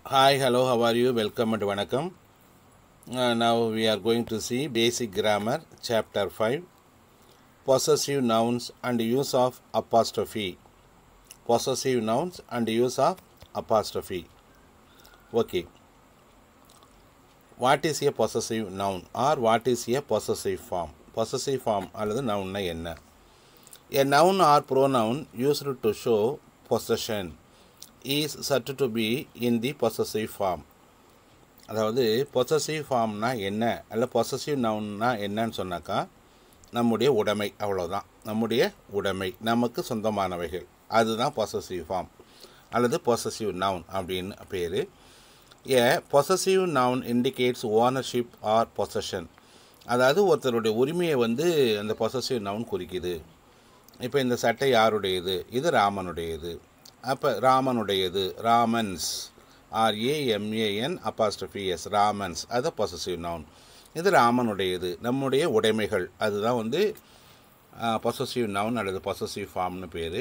Hi, hello, how are you? Welcome and vanakkam. Uh, now we are going to see basic grammar, chapter 5 possessive nouns and use of apostrophe. Possessive nouns and use of apostrophe. Okay. What is a possessive noun or what is a possessive form? Possessive form அல்லது noun என்ன A noun or pronoun used to show possession is said to be in the possessive form. அதாவது possessive ஃபார்ம்னா என்ன அல்ல possessive நவுன்னா என்னன்னு சொன்னாக்கா நம்முடைய உடைமை அவ்வளோதான் நம்முடைய உடைமை நமக்கு சொந்தமானவைகள் அதுதான் பொசசிவ் ஃபார்ம் அல்லது பொசசிவ் நவுன் அப்படின்னு பேர் a possessive noun indicates ownership or possession அதாவது ஒருத்தருடைய உரிமையை வந்து அந்த பொசசிவ் நவுன் குறிக்குது இப்போ இந்த சட்டை யாருடையது இது ராமனுடையது அப்போ ராமனுடையது Raman's R A M A N apostrophe S Raman's அது பொசசிவ் நவுன் இது ராமனுடையது நம்முடைய உடைமைகள் அதுதான் வந்து பொசசிவ் நவுன் அல்லது பொசசிவ் ஃபார்ம்னு பேர்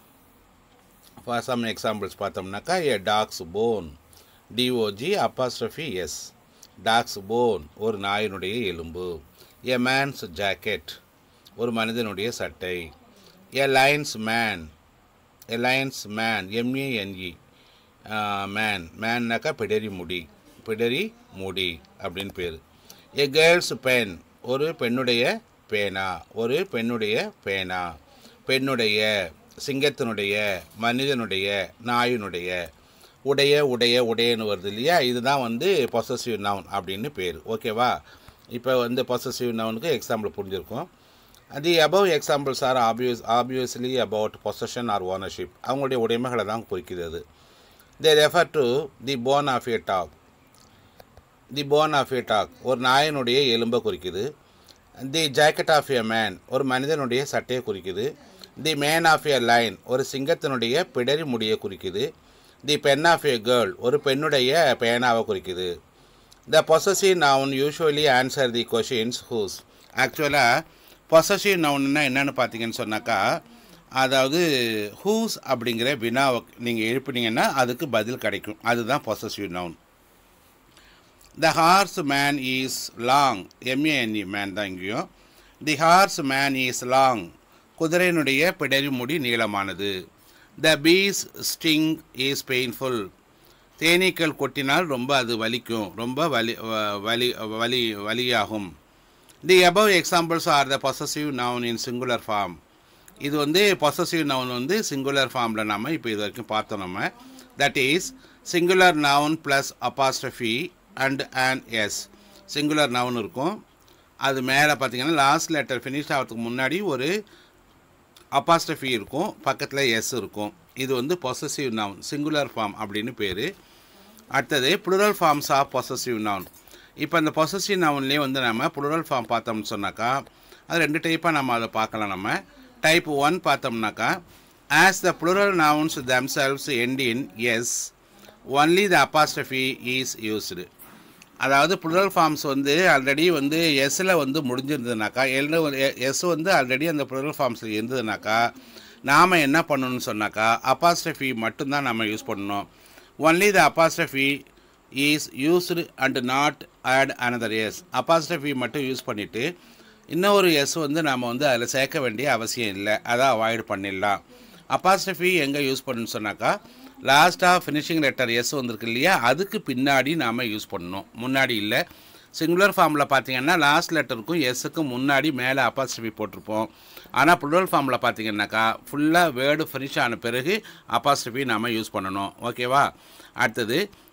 ஃபார் சம் எக்ஸாம்பிள்ஸ் பார்த்தோம்னாக்கா a dog's bone D O G apostrophe S dog's bone ஒரு நாயினுடைய எலும்பு ஏ மேன்ஸ் ஜாக்கெட் ஒரு மனிதனுடைய சட்டை a lion's mane a lion's mane M A N E mane மேன்னாக்கா பிடரி முடி பிடரி முடி அப்படின்னு பேர் ஏ கேர்ள்ஸ் பென் ஒரு பெண்ணுடைய பேனா ஒரு பெண்ணுடைய பேனா பெண்ணுடைய சிங்கத்தினுடைய மனிதனுடைய நாயினுடைய உடைய உடைய உடையன்னு வருது இல்லையா இதுதான் வந்து பொசசிவ் நவுன் அப்படின்னு பேர் ஓகேவா இப்போ வந்து பொசசிவ் நவுனுக்கு எக்ஸாம்பிள் புரிஞ்சிருக்கும் the above examples are obvious obviously about possession or ownership அவங்களுடைய உடைமைகளை தான் குறிக்கிறது they refer to the bone of a dog the bone of a dog ஒரு நாயனுடைய எலும்பை குறிக்குது the jacket of a man ஒரு மனிதனுடைய சட்டையை குறிக்குது the mane of a lion ஒரு சிங்கத்தினுடைய பிடரி முடியை குறிக்குது the pen of a girl ஒரு பெண்ணுடைய பேனாவை குறிக்குது the possessive noun usually answer the questions whose ஆக்சுவலாக பொசசிவ் நவுன்னா என்னென்னு பார்த்தீங்கன்னு சொன்னாக்கா அதாவது ஹூஸ் அப்படிங்கிற வினாவை நீங்கள் எழுப்பினீங்கன்னா அதுக்கு பதில் கிடைக்கும் அதுதான் possessive noun the horse's mane is long M A N E mane தான் இங்கேயும் the horse's mane is long குதிரையினுடைய பிடரி முடி நீளமானது the bee's sting is painful தேனீக்கள் கொட்டினால் ரொம்ப அது வலிக்கும் ரொம்ப வலி வலி வலி வலியாகும் the above examples are the possessive noun in singular form இது வந்து பொசசிவ் நவுன் வந்து சிங்குலர் ஃபார்மில் நம்ம இப்போ இது வரைக்கும் பார்த்தோம் நம்ம that is singular noun plus apostrophe and and S singular noun இருக்கும் அது மேலே பார்த்தீங்கன்னா லாஸ்ட் லெட்டர் ஃபினிஷ் ஆகிறதுக்கு முன்னாடி ஒரு அப்பாஸ்டஃபி இருக்கும் பக்கத்தில் எஸ் இருக்கும் இது வந்து பொசசிவ் நவுன் சிங்குலர் ஃபார்ம் அப்படின்னு பேர் அடுத்தது plural forms of possessive noun இப்போ இந்த பொசசிவ் நவுன்லேயே வந்து நம்ம ப்ளூரல் ஃபார்ம் பார்த்தோம்னு சொன்னாக்கா அது ரெண்டு டைப்பாக நம்ம அதை பார்க்கலாம் நம்ம டைப் ஒன் பார்த்தோம்னாக்கா as the plural nouns themselves end in S only the apostrophe is used அதாவது ப்ளூரல் ஃபார்ம்ஸ் வந்து ஆல்ரெடி வந்து எஸ்ஸில் வந்து முடிஞ்சிருந்ததுனாக்கா எல் எஸ் வந்து ஆல்ரெடி அந்த ப்ளூரல் ஃபார்ம்ஸில் இருந்ததுனாக்கா நாம் என்ன பண்ணணும்னு சொன்னாக்கா அப்பாஸ்டஃபி மட்டும்தான் நம்ம யூஸ் பண்ணணும் only the apostrophe is used and not add another S apostrophe மட்டும் யூஸ் பண்ணிவிட்டு இன்னொரு எஸ் வந்து நாம் வந்து அதில் சேர்க்க வேண்டிய அவசியம் இல்லை அதை அவாய்டு பண்ணிடலாம் அப்பாஸ்டஃபி எங்கே யூஸ் பண்ணணும்னு சொன்னாக்கா லாஸ்ட்டாக ஃபினிஷிங் லெட்டர் எஸ் வந்திருக்கு இல்லையா அதுக்கு பின்னாடி நாம் யூஸ் பண்ணணும் முன்னாடி இல்லை சிங்குலர் ஃபார்மில் பார்த்தீங்கன்னா லாஸ்ட் லெட்டருக்கும் எஸ்ஸுக்கும் முன்னாடி மேலே அப்பாஸ்டஃபி போட்டிருப்போம் ஆனால் ப்ளூரல் ஃபார்மில் பார்த்தீங்கன்னாக்கா ஃபுல்லாக வேர்டு ஃபினிஷ் ஆன பிறகு அப்பாஸ்டஃபி நாம் யூஸ் பண்ணணும் ஓகேவா அடுத்தது